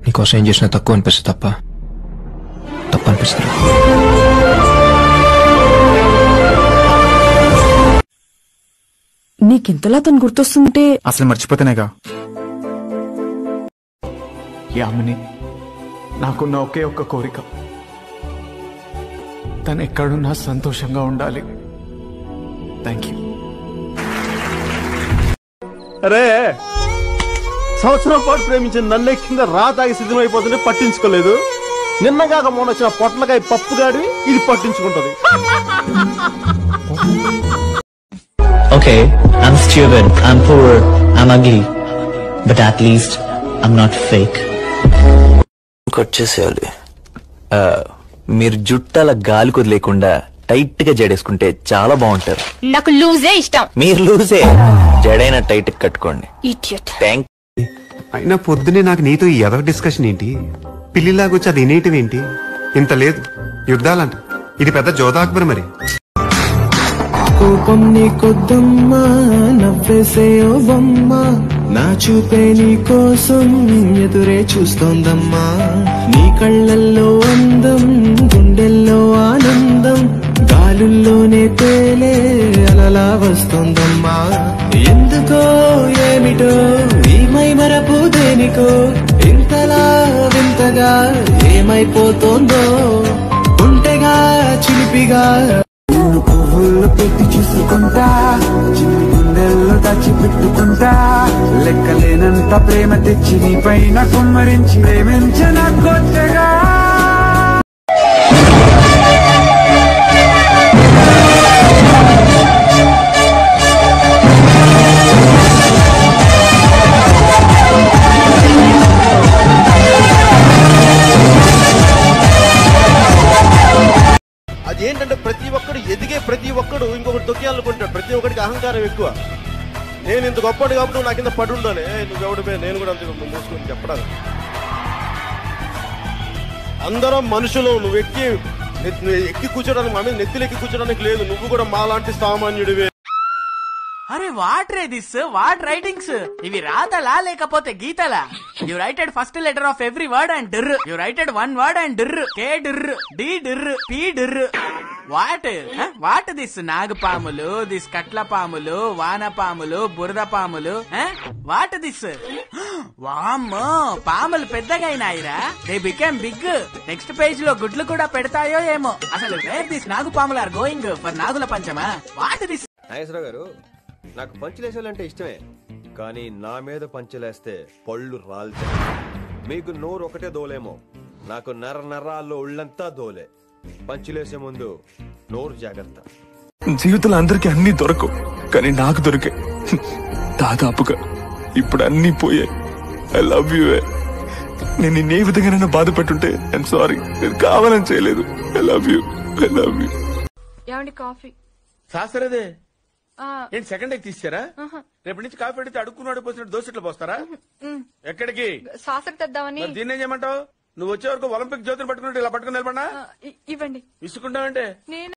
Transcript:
నీకోసం ఏం చేసినా తక్కువ అనిపిస్తుంది తప్ప తప్ప అనిపిస్తుంది నీకింతలా తను గుర్తొస్తుంటే అసలు మర్చిపోతేనేగా యామిని నాకున్న ఒకే ఒక్క కోరిక తను ఎక్కడున్నా సంతోషంగా ఉండాలి థ్యాంక్ యూ అరే సంవత్సరం పాటు ప్రేమించిన నన్నే కింద రా తాగి సిద్ధమైపోతుంటే పట్టించుకోలేదు నిన్నగాక మొన్న వచ్చిన పొట్లకాయ పప్పు గాడి ఇది పట్టించుకుంటది Okay, I'm stupid, I'm poor, I'm ugly. But at least, I'm not fake. Cut చేసేయాలి ఆ, మీరు జుట్టాల గాలి కుదిలేకుండా టైట్ గా జడేసుకుంటే చాలా బాగుంటారు నాకు లూజే ఇష్టం మీరు లూజే జడైన టైట్ కట్టుకోండి ఇడియట్ థ్యాంక్ అయినా పొద్దునే నాకు నీతో ఈ ఎదవ డిస్కషన్ ఏంటి పిల్లిలాగొచ్చి అది వినేయటం ఏంటి ఇంత లేదు యుద్ధాలంట ఇది పెద్ద జోధా అక్బర్ మరి కోపం నీ కొద్దమ్మా నవ్వేసేవమ్మా నా చూపే నీ కోసం ఎదురే చూస్తోందమ్మా నీ కళ్ళల్లో అందం గుండెల్లో ఆనందం గాలుల్లోనే తేలే అలలా వస్తోందమ్మా ఎందుకో ఏమిటో ఈ మై మరపు దేనికో ఇంతలా వింతగా ఏమైపోతోందో ఉంటెగా చిలిపిగా నిన్ను పువ్వుల్లో పెట్టి చూసుకుంటా చిన్ని గుండెల్లో దాచి పెట్టుకుంటా లెక్కలేనంత ప్రేమ తెచ్చి నీ పైన కుమ్మరించి ప్రేమించిన కొత్తగా అదేంటంటే ప్రతి ఒక్కడు ఎదిగే ప్రతి ఒక్కడు ఇంకొకటి తొక్కేయాలనుకుంటాడు ప్రతి ఒక్కడికి అహంకారం ఎక్కువ నేను ఇంత గొప్పడు కాబట్టి నువ్వు నా కింద పడి ఉండాలి నువ్వెవడిపై నేను కూడా అంత మూసుకొని చెప్పడానికి అందరం మనుషులు నువ్వు ఎక్కి నెత్తి- ఎక్కి కూర్చోడానికి మా మీద నెత్తిలు ఎక్కి కూర్చోడానికి లేదు నువ్వు కూడా మాలాంటి సామాన్యుడివే అరే వాట్ రే దిస్ వాట్ రైటింగ్స్ ఇవి రాతలా లేకపోతే గీతలా you writed first letter of every word and there you writed one word and there K there D there P there what what this నాగపాములు దిస్ కట్ల పాములు వాన పాములు బురద పాములు వాట్ దిస్ వామ్మో పాములు పెద్దగా అయినాయిరా they became big next page లో గుడ్లు కూడా పెడతాయో ఏమో అసలు వేర్ దిస్ నాగు పాములు ఆర్ గోయింగ్ ఫర్ నాగుల పంచమా వాట్ దిస్ నాగేశ్వరరావు గారు నాకు పంచులేసాలంటే ఇష్టమే కానీ నా మీద పంచలేస్తే పళ్ళు రాల్తాయి మీకు నోరు ఒకటే దోలేమో నాకు నర నరాల్లో ఒళ్ళంతా దోలే పంచులేసే ముందు నోరు జాగ్రత్త జీవితంలో అందరికీ అన్ని దొరకవు కానీ నాకు దొరికాయి దాదాపుగా ఇప్పుడు అన్ని పోయాయి ఐ లవ్ యూ నేను నిన్నే విధంగా బాధ పెట్టుంటే ఐఎమ్ సారీ నేను కావాలని చేయలేదు I love you I love you ఏమండి కాఫీ శాస్త్రదే ఏంటి సెకండ్ ఎగ్ తీసారా రేపటి నుంచి కాఫీ పెడితే అడుక్కున్నాడు పోసినట్టు దోశట్లు పోస్తారా ఎక్కడికి సాసర్ తెద్దామని మరి దీన్ని ఏం చేయమంటావు నువ్వు వచ్చే వరకు ఒలింపిక్ జ్యోతిని పట్టుకున్నట్టు ఇలా పట్టుకుని నిలబడినా ఇవ్వండి ఇసుకుంటావంటే నేను